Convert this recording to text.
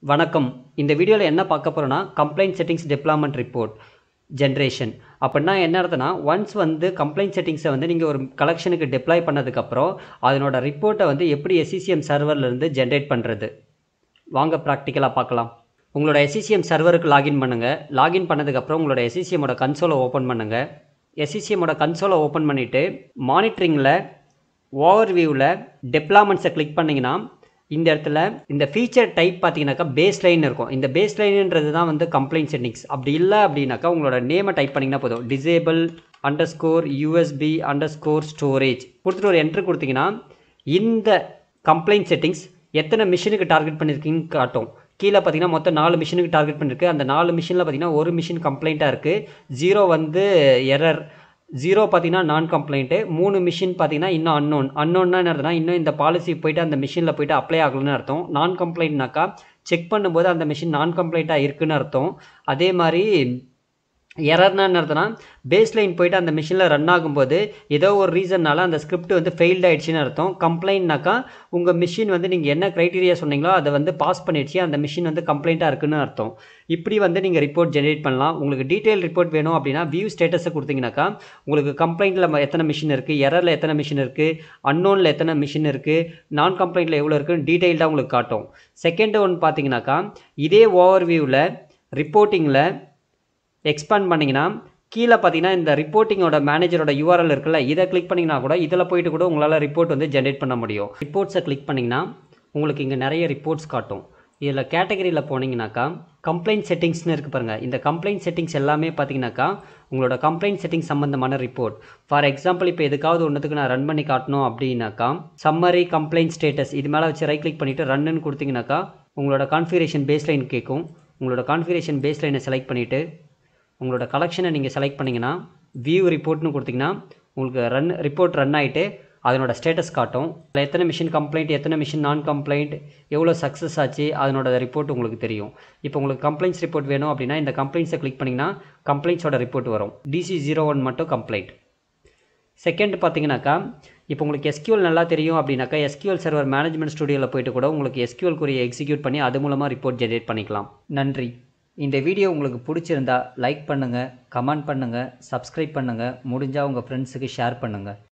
வணக்கம் இந்த வீடியோவில் என்ன பார்க்க போகிறோன்னா compliant settings deployment report generation அப்படின்னா என்ன அர்த்தம்னா ஒன்ஸ் வந்து கம்ப்ளைண்ட் செட்டிங்ஸை வந்து நீங்கள் ஒரு கலெக்ஷனுக்கு டெப்ளாய் பண்ணதுக்கப்புறம் அதனோட ரிப்போர்ட்டை வந்து எப்படி எஸ்சிசிஎம் சர்வர்லேருந்து ஜென்ரேட் பண்ணுறது வாங்க ப்ராக்டிக்கலாக பார்க்கலாம் உங்களோட எஸ்சிசிஎம் சர்வருக்கு லாகின் பண்ணுங்கள் லாகின் பண்ணதுக்கப்புறம் உங்களோட எஸ்சிசிஎம்மோட கன்சோலை ஓப்பன் பண்ணுங்கள் எஸ்சிசிஎம்மோட கன்சோலை ஓப்பன் பண்ணிவிட்டு மானிட்டரிங்கில் ஓவர் வியூவில் டெப்ளாய்மெண்ட்ஸை கிளிக் பண்ணிங்கன்னா இந்த இடத்துல இந்த ஃபீச்சர் டைப் பார்த்தீங்கன்னாக்கா பேஸ் லைன் இருக்கும் இந்த பேஸ் லைன்ன்றது தான் வந்து கம்ப்ளைண்ட் செட்டிங்ஸ் அப்படி இல்லை அப்படின்னாக்கா உங்களோட நேமை டைப் பண்ணிங்கன்னா போதும் disable underscore USB underscore storage கொடுத்துட்டு ஒரு என்ட்ரு கொடுத்தீங்கன்னா இந்த கம்ப்ளைண்ட் செட்டிங்ஸ் எத்தனை மிஷினுக்கு டார்கெட் பண்ணியிருக்கீங்கன்னு காட்டும் கீழே பார்த்தீங்கன்னா மொத்தம் நாலு மிஷினுக்கு டார்கெட் பண்ணியிருக்கு அந்த நாலு மிஷினில் பார்த்தீங்கன்னா ஒரு மிஷின் கம்ப்ளைண்ட்டாக இருக்குது ஜீரோ வந்து எரர் ஜீரோ பார்த்தீங்கன்னா நான் கம்ப்ளைண்ட்டு மூணு மிஷின் பார்த்தீங்கன்னா இன்னும் அன்னோன் அன்னோன்னா என்ன அர்த்தம்னா இன்னும் இந்த பாலிசி போயிட்டு அந்த மிஷினில் போயிட்டு அப்ளை ஆகலன்னு அர்த்தம் நான் கம்ப்ளைண்ட்னாக்கா செக் பண்ணும்போது அந்த மிஷின் நான் கம்ப்ளைண்ட்டாக இருக்குன்னு அர்த்தம் அதே மாதிரி எரர்னா என்ன அர்த்தம்னா பேஸ் லைன் போயிட்டு அந்த மிஷினில் ரன் ஆகும்போது ஏதோ ஒரு ரீசன்னால அந்த ஸ்கிரிப்ட் வந்து ஃபெயில்ட் ஆயிடுச்சுன்னு அர்த்தம் கம்ப்ளைண்ட்னாக்கா உங்கள் மிஷின் வந்து நீங்கள் என்ன க்ரைட்டீரியா சொன்னீங்களோ அதை வந்து பாஸ் பண்ணிடுச்சு அந்த மிஷின் வந்து கம்ப்ளைண்ட்டாக இருக்குன்னு அர்த்தம் இப்படி வந்து நீங்கள் ரிப்போர்ட் ஜென்ரேட் பண்ணலாம் உங்களுக்கு டீட்டெயில் ரிப்போர்ட் வேணும் அப்படின்னா வியூ ஸ்டேட்டஸை கொடுத்தீங்கன்னாக்கா உங்களுக்கு கம்ப்ளைண்ட்டில் எத்தனை மிஷின் இருக்குது எரரில் எத்தனை மிஷின் இருக்குது அன்னோனில் எத்தனை மிஷின் இருக்குது நான் கம்ப்ளைண்ட்டில் எவ்வளோ இருக்குன்னு டீட்டெயில்டாக உங்களுக்கு காட்டும் செகண்ட் ஒன் பார்த்தீங்கன்னாக்கா இதே ஓவர் வியூவில் ரிப்போர்ட்டிங்கில் எக்ஸ்பேண்ட் பண்ணிங்கன்னா கீழே பார்த்தீங்கன்னா இந்த ரிப்போர்ட்டிங்கோட மேனேஜரோட யூஆர்எல் இருக்குல்ல இதை கிளிக் பண்ணிங்கன்னா கூட இதில் போயிட்டு கூட உங்களால் ரிப்போர்ட் வந்து ஜென்ரேட் பண்ண முடியும் ரிப்போர்ட்ஸை கிளிக் பண்ணிங்கன்னா உங்களுக்கு இங்கே நிறைய ரிப்போர்ட்ஸ் காட்டும் இதில் கேட்டகரியில் போனீங்கன்னாக்கா கம்ப்ளைண்ட் செட்டிங்ஸ்னு இருக்குது பாருங்கள் இந்த கம்ப்ளைண்ட் செட்டிங்ஸ் எல்லாமே பார்த்தீங்கன்னாக்கா உங்களோட கம்ப்ளைண்ட் செட்டிங் சம்மந்தமான ரிப்போர்ட் ஃபார் எக்ஸாம்பிள் இப்போ எதுக்காவது ஒன்றுத்துக்கு நான் ரன் பண்ணி காட்டணும் அப்படின்னாக்கா சம்மரி கம்ப்ளைண்ட் ஸ்டேட்டஸ் இது மேலே வச்சு ரைட் கிளிக் பண்ணிவிட்டு ரன்னு கொடுத்தீங்கன்னாக்கா உங்களோட கான்ஃபிகரேஷன் பேஸ்லைன் கேட்கும் உங்களோட கான்ஃபிகரேஷன் பேஸ்லைனை செலக்ட் பண்ணிவிட்டு உங்களோட கலெக்ஷனை நீங்கள் செலக்ட் பண்ணிங்கன்னா வியூ ரிப்போர்ட்னு கொடுத்தீங்கன்னா உங்களுக்கு ரன் ரிப்போர்ட் ரன் ஆகிட்டு அதனோட ஸ்டேட்டஸ் காட்டும் அதில் எத்தனை மிஷின் கம்ப்ளைண்ட் எத்தனை மிஷின் நான் கம்ப்ளைண்ட் எவ்வளோ சக்ஸஸ் ஆச்சு அதனோட ரிப்போர்ட் உங்களுக்கு தெரியும் இப்போ உங்களுக்கு கம்ப்ளைண்ட்ஸ் ரிப்போர்ட் வேணும் அப்படின்னா இந்த கம்ப்ளைண்ட்ஸை கிளிக் பண்ணிங்கன்னா கம்ப்ளைண்ட்ஸோட ரிப்போர்ட் வரும் டிசி ஜீரோ ஒன் மட்டும் கம்ப்ளைண்ட் செகண்ட் பார்த்தீங்கன்னாக்கா இப்போ உங்களுக்கு எஸ்கியூஎல் நல்லா தெரியும் அப்படின்னாக்கா எஸ்கியூஎல் சர்வர் மேனேஜ்மெண்ட் ஸ்டுடியோவில் போயிட்டு கூட உங்களுக்கு எஸ்கியூஎல் குறியை எக்ஸிக்யூட் பண்ணி அது மூலமாக ரிப்போர்ட் ஜென்ரேட் பண்ணிக்கலாம் நன்றி இந்த வீடியோ உங்களுக்கு பிடிச்சிருந்தா லைக் பண்ணுங்கள் கமெண்ட் பண்ணுங்கள் சப்ஸ்கிரைப் பண்ணுங்கள் முடிஞ்சால் உங்கள் ஃப்ரெண்ட்ஸுக்கு ஷேர் பண்ணுங்கள்